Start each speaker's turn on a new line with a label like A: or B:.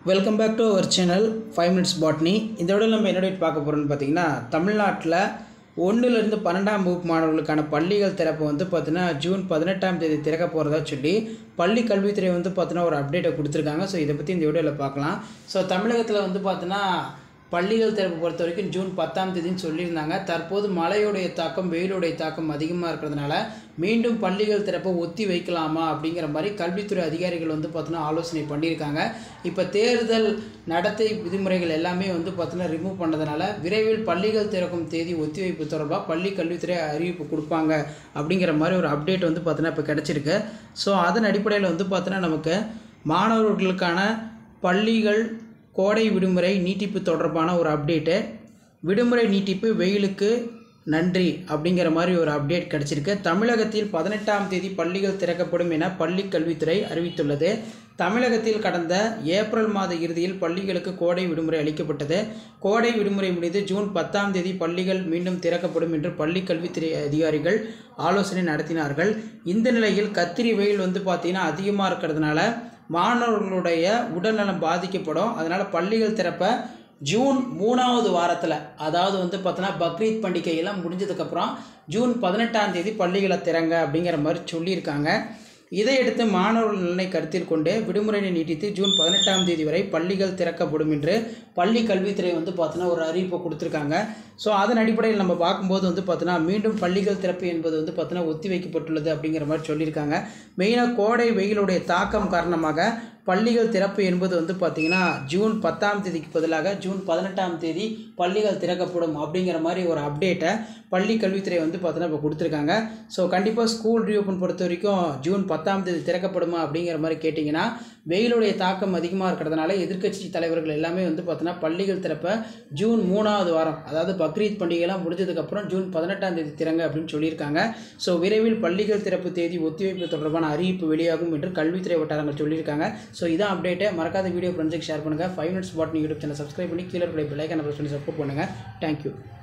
A: welcome back to our channel five minutes botany இந்த விட நம்ம என்ன date பார்க்க போகிறோம்னு பார்த்தீங்கன்னா தமிழ்நாட்டில் ஒன்றுலேருந்து பன்னெண்டாம் வகுப்பு மாணவர்களுக்கான பள்ளிகள் திறப்பு வந்து பார்த்தீங்கன்னா ஜூன் பதினெட்டாம் தேதி திறக்க போகிறதா சொல்லி பள்ளி கல்வித்துறை வந்து பார்த்தீங்கன்னா ஒரு அப்டேட்டை கொடுத்துருக்காங்க ஸோ இதை பற்றி இந்த வீடியோவில் பார்க்கலாம் ஸோ தமிழகத்தில் வந்து பார்த்தீங்கன்னா பள்ளிகள் திறப்பு பொறுத்த வரைக்கும் ஜூன் பத்தாம் தேதின்னு சொல்லியிருந்தாங்க தற்போது மழையுடைய தாக்கம் வெயிலுடைய தாக்கம் அதிகமாக இருக்கிறதுனால மீண்டும் பள்ளிகள் திறப்பை ஒத்தி வைக்கலாமா அப்படிங்கிற மாதிரி கல்வித்துறை அதிகாரிகள் வந்து பார்த்தீங்கன்னா ஆலோசனை பண்ணியிருக்காங்க இப்போ தேர்தல் நடத்தை விதிமுறைகள் எல்லாமே வந்து பார்த்தீங்கன்னா ரிமூவ் பண்ணதுனால விரைவில் பள்ளிகள் திறக்கும் தேதி ஒத்திவைப்பு தொடர்பாக பள்ளி கல்வித்துறை அறிவிப்பு கொடுப்பாங்க அப்படிங்கிற மாதிரி ஒரு அப்டேட் வந்து பார்த்தீங்கன்னா இப்போ கிடச்சிருக்கு ஸோ அதன் அடிப்படையில் வந்து பார்த்தீங்கன்னா நமக்கு மாணவர்களுக்கான பள்ளிகள் கோடை விடுமுறை நீட்டிப்பு தொடர்பான ஒரு அப்டேட்டு விடுமுறை நீட்டிப்பு வெயிலுக்கு நன்றி அப்படிங்கிற மாதிரி ஒரு அப்டேட் கிடச்சிருக்கு தமிழகத்தில் பதினெட்டாம் தேதி பள்ளிகள் திறக்கப்படும் என பள்ளி கல்வித்துறை அறிவித்துள்ளது தமிழகத்தில் கடந்த ஏப்ரல் மாத இறுதியில் பள்ளிகளுக்கு கோடை விடுமுறை அளிக்கப்பட்டது கோடை விடுமுறை முடிந்து ஜூன் பத்தாம் தேதி பள்ளிகள் மீண்டும் திறக்கப்படும் என்று பள்ளி கல்வித்துறை அதிகாரிகள் ஆலோசனை நடத்தினார்கள் இந்த நிலையில் கத்திரி வெயில் வந்து பார்த்திங்கன்னா அதிகமாக இருக்கிறதுனால மாணவர்களுடைய உடல்நலம் பாதிக்கப்படும் அதனால் பள்ளிகள் திறப்ப ஜூன் மூணாவது வாரத்தில் அதாவது வந்து பார்த்தோன்னா பக்ரீத் பண்டிகையெல்லாம் முடிஞ்சதுக்கப்புறம் ஜூன் பதினெட்டாம் தேதி பள்ளிகளை திறங்க அப்படிங்கிற மாதிரி சொல்லியிருக்காங்க இதையடுத்து மாணவர்கள் நலனை கருத்தில் கொண்டு விடுமுறையை நீட்டித்து ஜூன் பதினெட்டாம் தேதி வரை பள்ளிகள் திறக்கப்படும் என்று பள்ளி கல்வித்துறை வந்து பார்த்தோன்னா ஒரு அறிவிப்பை கொடுத்துருக்காங்க ஸோ அதன் அடிப்படையில் நம்ம பார்க்கும்போது வந்து பார்த்தோன்னா மீண்டும் பள்ளிகள் திறப்பு என்பது வந்து பார்த்தோன்னா ஒத்தி வைக்கப்பட்டுள்ளது அப்படிங்கிற மாதிரி சொல்லியிருக்காங்க மெயினாக கோடை வெயிலுடைய தாக்கம் காரணமாக பள்ளிகள் திறப்பு என்பது வந்து பார்த்திங்கன்னா ஜூன் பத்தாம் தேதிக்கு பதிலாக ஜூன் பதினெட்டாம் தேதி பள்ளிகள் திறக்கப்படும் அப்படிங்கிற மாதிரி ஒரு அப்டேட்டை பள்ளி கல்வித்துறை வந்து பார்த்தோன்னா இப்போ கொடுத்துருக்காங்க ஸோ கண்டிப்பாக ஸ்கூல் ரீஓப்பன் பொறுத்த வரைக்கும் ஜூன் பத்தாம் தேதி திறக்கப்படுமா அப்படிங்கிற மாதிரி கேட்டிங்கன்னா வெயிலுடைய தாக்கம் அதிகமாக இருக்கிறதுனால எதிர்க்கட்சி தலைவர்கள் எல்லாமே வந்து பார்த்தோன்னா பள்ளிகள் திறப்ப ஜூன் மூணாவது வாரம் அதாவது பக்ரீத் பண்டிகைலாம் முடிஞ்சதுக்கப்புறம் ஜூன் பதினெட்டாம் தேதி திறங்க அப்படின்னு சொல்லியிருக்காங்க ஸோ விரைவில் பள்ளிகள் திறப்பு தேதி ஒத்திவைப்பு தொடர்பான அறிவிப்பு வெளியாகும் என்று கல்வித்துறை வட்டாரங்கள் சொல்லியிருக்காங்க ஸோ இதான் அப்டேட்டு மறக்காத வீடியோ ஃப்ரெண்ட்ஸுக்கு ஷேர் பண்ணுங்கள் five minutes botany YouTube channel subscribe பண்ணி கீழே இருக்கிற பெல்லைக்கான ப்ரெஸ் பண்ணி சப்போர்ட் பண்ணுங்கள் தேங்க்யூ